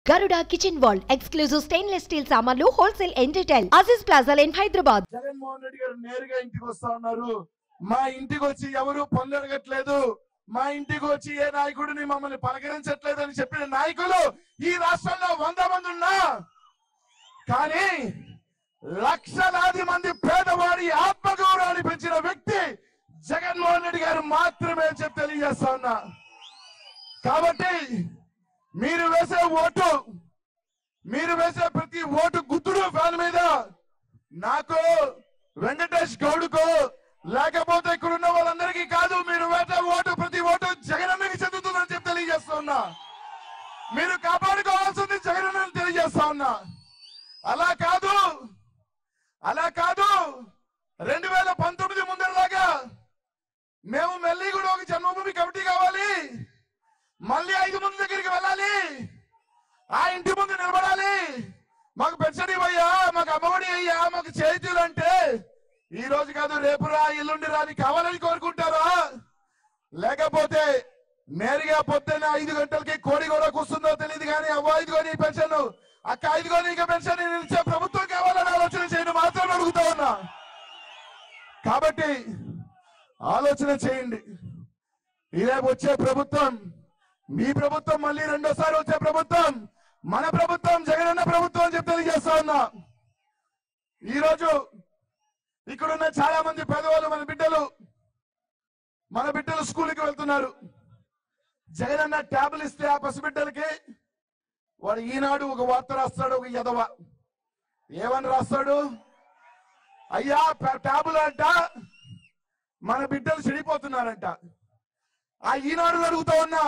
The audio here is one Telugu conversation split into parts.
గరుడ kitchen wall exclusive stainless steel సామాన్లు wholesale and retail Aziz plaza in Hyderabad Jaganmohan Reddy గారు నేరుగా ఇంటికి వస్తా ఉన్నారు మా ఇంటికి వచ్చి ఎవరు పనులు అడగట్లేదు మా ఇంటికి వచ్చి ఏ నాయకుడిని మమ్మల్ని పలకరించట్లేదు అని చెప్పిన నాయకులు ఈ రాష్ట్రంలో వంద మంది ఉన్నా కానీ లక్షలాది మంది పేదవాడి ఆత్మగౌరవాన్ని పెంచిన వ్యక్తి జగన్మోహన్ రెడ్డి గారు మాత్రమే అని చెప్పి తెలియజేస్తా ఉన్నా కాబట్టి మీరు వేసే ఓటు మీరు వేసే ప్రతి ఓటు గుద్దుడు ఫ్యాన్ మీద నాకు వెంకటేష్ గౌడ్కు లేకపోతే ఇక్కడ ఉన్న వాళ్ళందరికీ కాదు మీరు వేసే ఓటు ప్రతి ఓటు జగనన్నకి చెందుతుందని చెప్పి తెలియజేస్తా ఉన్నా మీరు కాపాడుకోవాల్సింది జగనన్నని తెలియజేస్తా ఉన్నా అలా కాదు అలా కాదు రెండు వేల పంతొమ్మిది ముందరలాగా మేము మళ్ళీ కూడా ఒక జన్మభూమి కమిటీ కావాలి మళ్ళీ ఐదు మంది దగ్గరికి వెళ్ళాలి ఆ ఇంటి ముందు నిలబడాలి మాకు పెన్షన్ ఇవ్వయ్యా మాకు అమ్మఒడి అయ్యా మాకు చేతులు అంటే ఈ రోజు కాదు రేపు రా ఎల్లుండి రాని కావాలని కోరుకుంటారా లేకపోతే నేరుగా పొద్దున్న ఐదు గంటలకి కోడి కూడా కూస్తుందో తెలియదు కానీ అవ్వ ఐదుగో నీ పెన్షన్ అక్క ఐదుగో నీకు పెన్షన్ నేను ఇచ్చే ప్రభుత్వం కావాలని ఆలోచన చేయడం మాత్రం అడుగుతా ఉన్నా కాబట్టి ఆలోచన చేయండి రేపు వచ్చే ప్రభుత్వం మీ ప్రభుత్వం మళ్ళీ రెండోసారి వచ్చే ప్రభుత్వం మన ప్రభుత్వం జగనన్న ప్రభుత్వం అని చెప్పి తెలియజేస్తా ఉన్నా ఈరోజు ఇక్కడున్న చాలా మంది పేదవాళ్ళు మన బిడ్డలు మన బిడ్డలు స్కూల్కి వెళ్తున్నారు జగనన్న ట్యాబ్లు ఇస్తే ఆ పసిబిడ్డలకి వాడు ఈనాడు ఒక వార్త రాస్తాడు ఒక ఎదవ ఏమని రాస్తాడు అయ్యా ప- ట్యాబులు అంట మన బిడ్డలు చెడిపోతున్నారంట ఆ ఈనాడు అడుగుతా ఉన్నా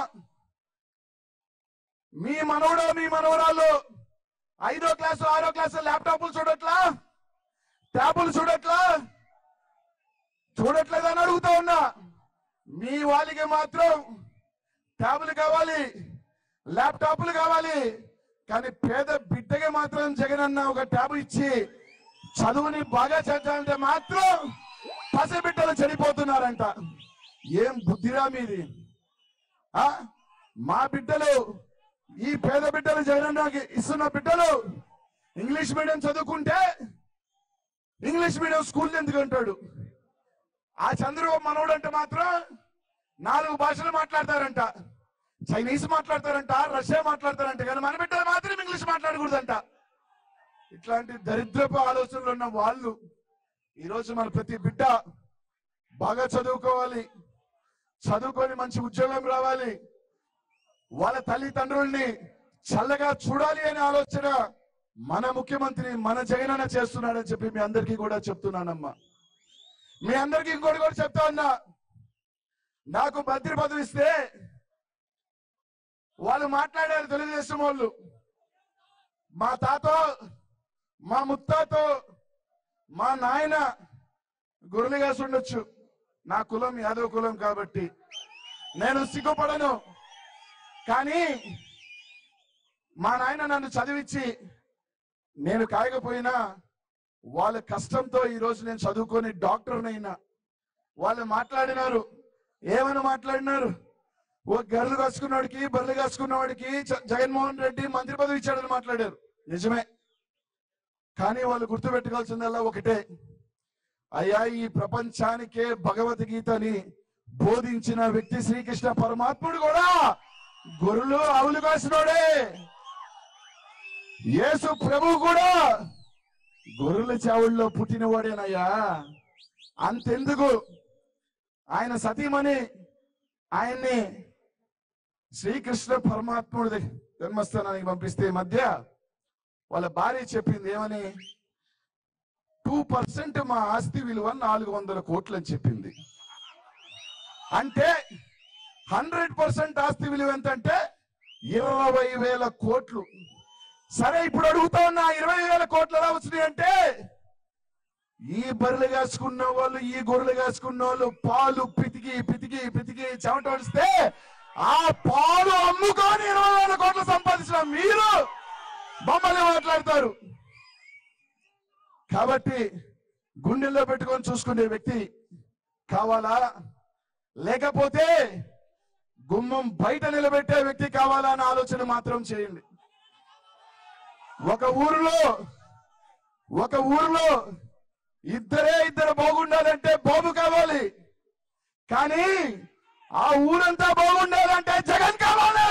మీ మనవడు మీ మనవరాలు ఐదో క్లాసు ఆరో క్లాసు ల్యాప్టాప్లు చూడట్లా ట్యాబులు చూడట్లా చూడట్లేదని అడుగుతా ఉన్నా మీ వాళ్ళకి మాత్రం ట్యాబులు కావాలి ల్యాప్టాప్లు కావాలి కానీ పేద బిడ్డకి మాత్రం జగన్ అన్న ఒక ట్యాబ్ ఇచ్చి చదువుని బాగా చదవాలంటే మాత్రం పసి బిడ్డలు చనిపోతున్నారంట ఏం బుద్ధిరా మీది ఆ మా బిడ్డలు ఈ పేద బిడ్డలు జగనన్నకి ఇస్తున్న బిడ్డలు ఇంగ్లీష్ మీడియం చదువుకుంటే ఇంగ్లీష్ మీడియం స్కూల్ ఎందుకు అంటాడు ఆ చంద్రబాబు మనోడు అంటే మాత్రం నాలుగు భాషలు మాట్లాడతారంట చైనీస్ మాట్లాడతారంట రష్యా మాట్లాడతారంట కానీ మన బిడ్డలు మాత్రం ఇంగ్లీష్ మాట్లాడకూడదంట ఇట్లాంటి దరిద్రపు ఆలోచనలు ఉన్న వాళ్ళు ఈరోజు మన ప్రతి బిడ్డ బాగా చదువుకోవాలి చదువుకొని మంచి ఉద్యోగం రావాలి వాళ్ళ తల్లిదండ్రుల్ని చల్లగా చూడాలి అనే ఆలోచన మన ముఖ్యమంత్రి మన జగనన్న చేస్తున్నాడని చెప్పి మీ అందరికీ కూడా చెప్తున్నానమ్మా మీ అందరికీ ఇంకోటి కూడా చెప్తా ఉన్నా నాకు మంత్రి పదవి ఇస్తే వాళ్ళు మాట్లాడారు తెలుగుదేశం వాళ్ళు మా తాతో మా ముత్తాతో మా నాయన గురలిగాసి ఉండొచ్చు నా కులం యాదవ్ కులం కాబట్టి నేను సిగ్గుపడను కానీ మా నాయన నన్ను చదివించి నేను కాయకపోయినా వాళ్ళ కష్టంతో ఈ రోజు నేను చదువుకొని డాక్టర్నైనా వాళ్ళు మాట్లాడినారు ఏమని మాట్లాడినారు ఓ గర్రెలు కాసుకున్నవాడికి బర్రెలు కాసుకున్నవాడికి జ- జగన్మోహన్ రెడ్డి మంత్రి పదవి ఇచ్చాడని మాట్లాడారు నిజమే కానీ వాళ్ళు గుర్తుపెట్టుకోవాల్సిందల్లా ఒకటే అయ్యా ఈ ప్రపంచానికే భగవద్గీతని బోధించిన వ్యక్తి శ్రీకృష్ణ పరమాత్ముడు కూడా గొర్రెలు ఆవులు కాసినోడే యేసు ప్రభు కూడా గొర్రెల చావుల్లో పుట్టినవాడేనయ్యా అంతెందుకు ఆయన సతీమణి ఆయన్ని శ్రీకృష్ణ పరమాత్ముడి దగ్గ- జన్మస్థానానికి పంపిస్తే ఈ మధ్య వాళ్ళ భార్య చెప్పింది ఏమని టూ పర్సెంట్ మా ఆస్తి విలువ నాలుగు వందల కోట్లు అని చెప్పింది అంటే హండ్రెడ్ పర్సెంట్ ఆస్తి విలువ ఎంత అంటే ఇరవై వేల కోట్లు సరే ఇప్పుడు అడుగుతా ఉన్నా ఇరవై వేల కోట్లు ఎలా వచ్చినాయి అంటే ఈ బర్రెలు కాసుకున్న వాళ్ళు ఈ గొర్రెలు కాసుకున్న వాళ్ళు పాలు పితికి పితికి పితికి చెమట వడిస్తే ఆ పాలు అమ్ముకొని ఇరవై వేల కోట్లు సంపాదించిన మీరు మమ్మల్ని మాట్లాడతారు కాబట్టి గుండెల్లో పెట్టుకొని చూసుకునే వ్యక్తి కావాలా లేకపోతే గుమ్మం బయట నిలబెట్టే వ్యక్తి కావాలా అన్న ఆలోచన మాత్రం చేయండి ఒక ఊరిలో ఒక ఊరిలో ఇద్దరే ఇద్దరు బాగుండాలంటే బాబు కావాలి కానీ ఆ ఊరంతా బాగుండాలంటే జగన్ కావాలి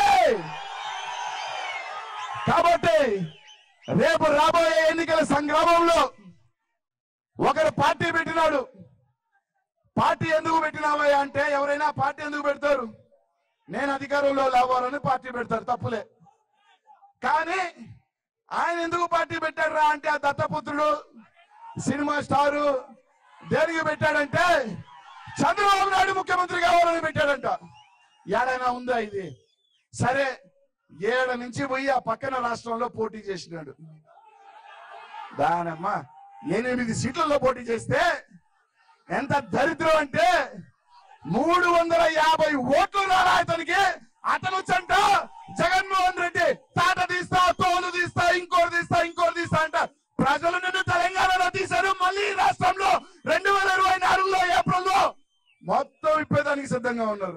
కాబట్టి రేపు రాబోయే ఎన్నికల సంగ్రామంలో ఒకరు పార్టీ పెట్టినాడు పార్టీ ఎందుకు పెట్టినావయ్యా అంటే ఎవరైనా పార్టీ ఎందుకు పెడతారు నేను అధికారంలో లేవాలని పార్టీ పెడతారు తప్పులే కానీ ఆయన ఎందుకు పార్టీ పెట్టాడురా అంటే ఆ దత్తపుత్రుడు సినిమా స్టారు దేనికి పెట్టాడంటే చంద్రబాబు నాయుడు ముఖ్యమంత్రి కావాలని పెట్టాడంట ఏడైనా ఉందా ఇది సరే ఏడ నుంచి పోయి ఆ పక్కన రాష్ట్రంలో పోటీ చేసినాడు దానమ్మా ఎనిమిది సీట్లలో పోటీ చేస్తే ఎంత దరిద్రం అంటే మూడు వందల యాభై ఓట్లు రారా అతనికి అతను చంట జగన్మోహన్ రెడ్డి తాట తీస్తా తోలు తీస్తా ఇంకోటి తీస్తా ఇంకోటి తీస్తా అంట ప్రజలు నిన్ను తెలంగాణలో తీశారు మళ్ళీ ఈ రాష్ట్రంలో రెండు వేల ఇరవై నాలుగులో ఏప్రిల్లో మొత్తం ఇప్పేదానికి సిద్ధంగా ఉన్నారు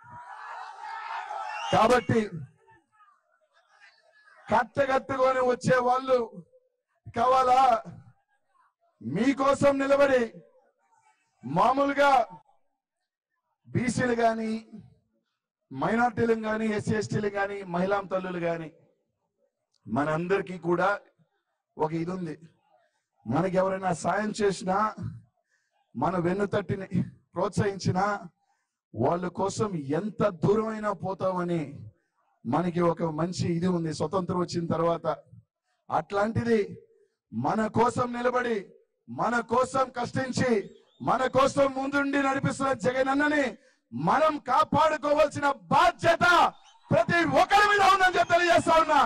కాబట్టి కట్టగట్టుకొని వచ్చే వాళ్ళు కావాలా మీకోసం నిలబడి మామూలుగా బీసీలు కానీ మైనార్టీలు కానీ ఎస్సీ ఎస్టీలు కానీ మహిళా తల్లులు కానీ మనందరికీ కూడా ఒక ఇది ఉంది మనకి ఎవరైనా సాయం చేసినా మన వెన్ను తట్టిని ప్రోత్సహించినా వాళ్ళ కోసం ఎంత దూరమైనా పోతామని మనకి ఒక మంచి ఇది ఉంది స్వతంత్రం వచ్చిన తర్వాత అట్లాంటిది మన కోసం నిలబడి మన కోసం కష్టించి మన కోసం ముందుండి నడిపిస్తున్న జగనన్నని మనం కాపాడుకోవాల్సిన బాధ్యత ప్రతి ఒక్కరి మీద ఉందని చెప్పి తెలియజేస్తా ఉన్నా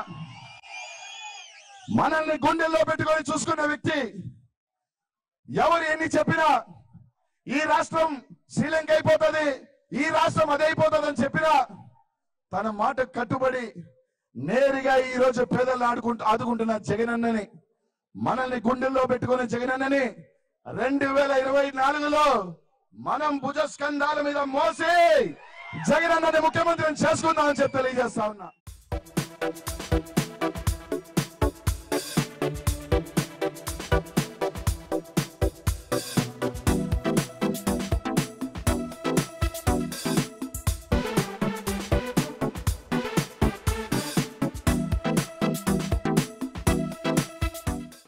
మనల్ని గుండెల్లో పెట్టుకొని చూసుకున్న వ్యక్తి ఎవరు ఎన్ని చెప్పినా ఈ రాష్ట్రం శ్రీలంక అయిపోతుంది ఈ రాష్ట్రం అదే అయిపోతుంది అని చెప్పినా తన మాట కట్టుబడి నేరుగా ఈ రోజు పేదలను ఆడుకుంటూ ఆదుకుంటున్న జగనన్నని మనల్ని గుండెల్లో పెట్టుకున్న జగనన్నని రెండు వేల ఇరవై నాలుగులో మనం భుజస్కంధాల మీద మోసి జగనన్నని ముఖ్యమంత్రిని చేసుకుందామని చెప్పి తెలియజేస్తా ఉన్నా